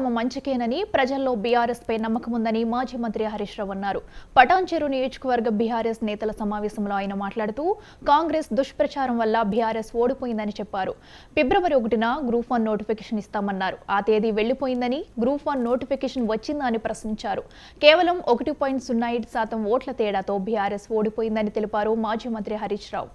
తమ మంచికేనని ప్రజల్లో బీఆర్ఎస్ పై నమ్మకం ఉందని మాజీ మంత్రి హరీష్ రావు అన్నారు పటాన్చెరు నియోజకవర్గ బీఆర్ఎస్ నేతల సమావేశంలో ఆయన మాట్లాడుతూ కాంగ్రెస్ దుష్ప్రచారం వల్ల బీఆర్ఎస్ ఓడిపోయిందని చెప్పారు ఫిబ్రవరి ఒకటిన గ్రూప్ వన్ నోటిఫికేషన్ ఇస్తామన్నారు ఆ తేదీ వెళ్లిపోయిందని గ్రూప్ వన్ నోటిఫికేషన్ వచ్చిందా అని ప్రశ్నించారు కేవలం ఒకటి పాయింట్ సున్నా ఐదు శాతం ఓట్ల తేడాతో బీఆర్ఎస్ ఓడిపోయిందని తెలిపారు మాజీ మంత్రి హరీష్ రావు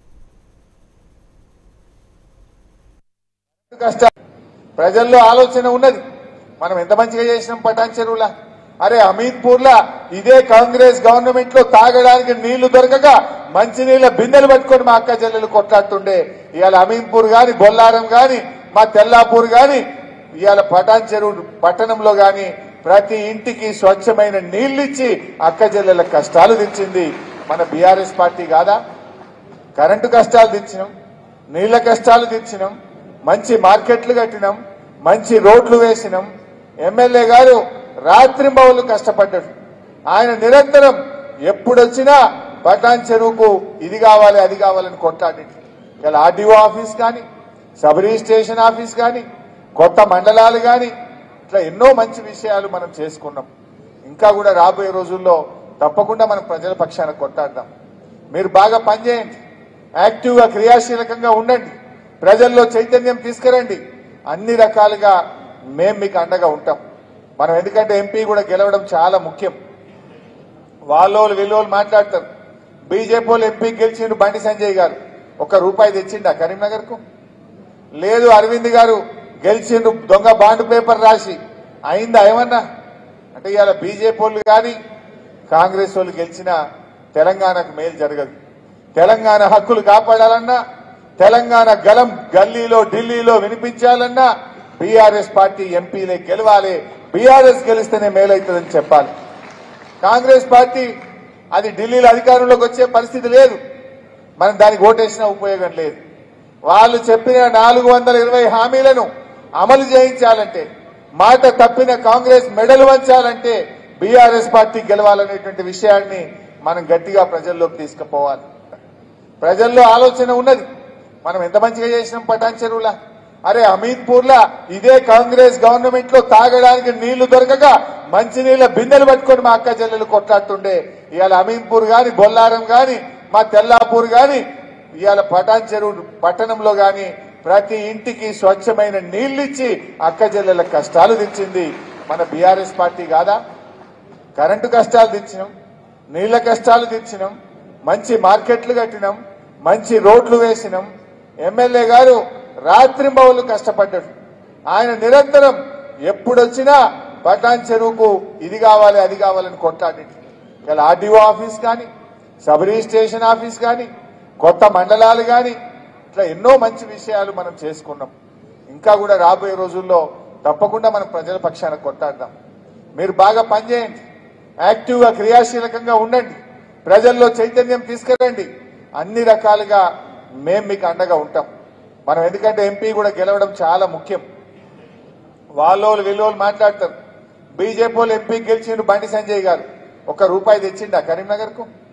కష్ట ప్రజల్లో ఆలోచన ఉన్నది మనం ఎంత మంచిగా చేసినాం పటాన్ చెరువులా అరే అమీన్పూర్ లా ఇదే కాంగ్రెస్ గవర్నమెంట్ లో తాగడానికి నీళ్లు దొరకక మంచినీళ్ళ బిందెలు పట్టుకొని మా అక్క చెల్లెలు కొట్లాడుతుండే ఇవాళ అమీన్పూర్ గాని బొల్లారం గాని మా తెల్లాపూర్ గాని ఇవాళ పటాన్ చెరువు పట్టణంలో గాని ప్రతి ఇంటికి స్వచ్ఛమైన నీళ్లిచ్చి అక్క చెల్లెల కష్టాలు తెచ్చింది మన బీఆర్ఎస్ పార్టీ కాదా కరెంటు కష్టాలు తెచ్చినాం నీళ్ల కష్టాలు తెచ్చినాం మంచి మార్కెట్లు కట్టినాం మంచి రోడ్లు వేసినాం ఎమ్మెల్యే గారు రాత్రింబవళ్ళు కష్టపడ్డాడు ఆయన నిరంతరం ఎప్పుడొచ్చినా పటాన్ చెరువుకు ఇది కావాలి అది కావాలని కొట్లాడి ఇలా ఆర్డీఓ ఆఫీస్ కానీ సబ్ రిజిస్ట్రేషన్ ఆఫీస్ కానీ కొత్త మండలాలు కానీ ఇట్లా ఎన్నో మంచి విషయాలు మనం చేసుకున్నాం ఇంకా కూడా రాబోయే రోజుల్లో తప్పకుండా మనం ప్రజల పక్షాన కొట్లాడదాం మీరు బాగా పనిచేయండి యాక్టివ్గా క్రియాశీలకంగా ఉండండి ప్రజల్లో చైతన్యం తీసుకురండి అన్ని రకాలుగా మేం మీకు అండగా ఉంటాం మనం ఎందుకంటే ఎంపీ కూడా గెలవడం చాలా ముఖ్యం వాళ్ళోళ్ళు వీళ్ళోళ్ళు మాట్లాడతారు బీజేపీ వాళ్ళు ఎంపీ గెలిచిండు బండి సంజయ్ గారు ఒక్క రూపాయి తెచ్చిండా కరీంనగర్ కు లేదు అరవింద్ గారు గెలిచిండు దొంగ బాండ్ పేపర్ రాసి అయిందా ఏమన్నా అంటే ఇవాళ బీజేపీ వాళ్ళు కానీ కాంగ్రెస్ వాళ్ళు గెలిచినా తెలంగాణకు మేలు జరగదు తెలంగాణ హక్కులు కాపాడాలన్నా తెలంగాణ గలం గల్లీలో ఢిల్లీలో వినిపించాలన్నా బీఆర్ఎస్ పార్టీ ఎంపీలే గెలవాలి బీఆర్ఎస్ గెలిస్తేనే మేలవుతుందని చెప్పాలి కాంగ్రెస్ పార్టీ అది ఢిల్లీలో అధికారంలోకి వచ్చే పరిస్థితి లేదు మనం దానికి ఓటేసినా ఉపయోగం లేదు వాళ్ళు చెప్పిన నాలుగు వందల ఇరవై హామీలను అమలు చేయించాలంటే మాట తప్పిన కాంగ్రెస్ మెడలు వంచాలంటే బీఆర్ఎస్ పార్టీ గెలవాలనేటువంటి విషయాన్ని మనం గట్టిగా ప్రజల్లోకి తీసుకుపోవాలి ప్రజల్లో ఆలోచన ఉన్నది మనం ఎంత మంచిగా చేసినాం పటాన్ చెరువులా అరే అమీన్పూర్ లా ఇదే కాంగ్రెస్ గవర్నమెంట్ లో తాగడానికి నీళ్లు దొరకక మంచినీళ్ళ బిందెలు పట్టుకొని మా అక్క చెల్లెలు కొట్లాడుతుండే ఇవాళ అమీన్పూర్ గాని బొల్లారం గాని మా తెల్లాపూర్ గాని ఇవాళ పటాన్ చెరువు పట్టణంలో గాని ప్రతి ఇంటికి స్వచ్ఛమైన నీళ్లిచ్చి అక్క చెల్లెల కష్టాలు తెచ్చింది మన బీఆర్ఎస్ పార్టీ కాదా కరెంటు కష్టాలు తెచ్చినాం నీళ్ల కష్టాలు తెచ్చినాం మంచి మార్కెట్లు కట్టినాం మంచి రోడ్లు వేసినాం ఎమ్మెల్యే గారు రాత్రింబవళ్ళు కష్టపడ్డాడు ఆయన నిరంతరం ఎప్పుడొచ్చినా పటాన్ చెరువుకు ఇది కావాలి అది కావాలని కొట్లాడి ఇలా ఆర్డీఓ ఆఫీస్ కానీ సబ్ రిజిస్ట్రేషన్ ఆఫీస్ కానీ కొత్త మండలాలు కానీ ఇట్లా ఎన్నో మంచి విషయాలు మనం చేసుకున్నాం ఇంకా కూడా రాబోయే రోజుల్లో తప్పకుండా మనం ప్రజల పక్షాన కొట్లాడదాం మీరు బాగా పనిచేయండి యాక్టివ్గా క్రియాశీలకంగా ఉండండి ప్రజల్లో చైతన్యం తీసుకురండి అన్ని రకాలుగా మేం మీకు అండగా ఉంటాం మనం ఎందుకంటే ఎంపీ కూడా గెలవడం చాలా ముఖ్యం వాళ్ళోళ్ళు వీళ్ళోళ్ళు మాట్లాడతారు బీజేపీ వాళ్ళు ఎంపీ గెలిచిండు బండి సంజయ్ గారు ఒక్క రూపాయి తెచ్చిండా కరీంనగర్ కు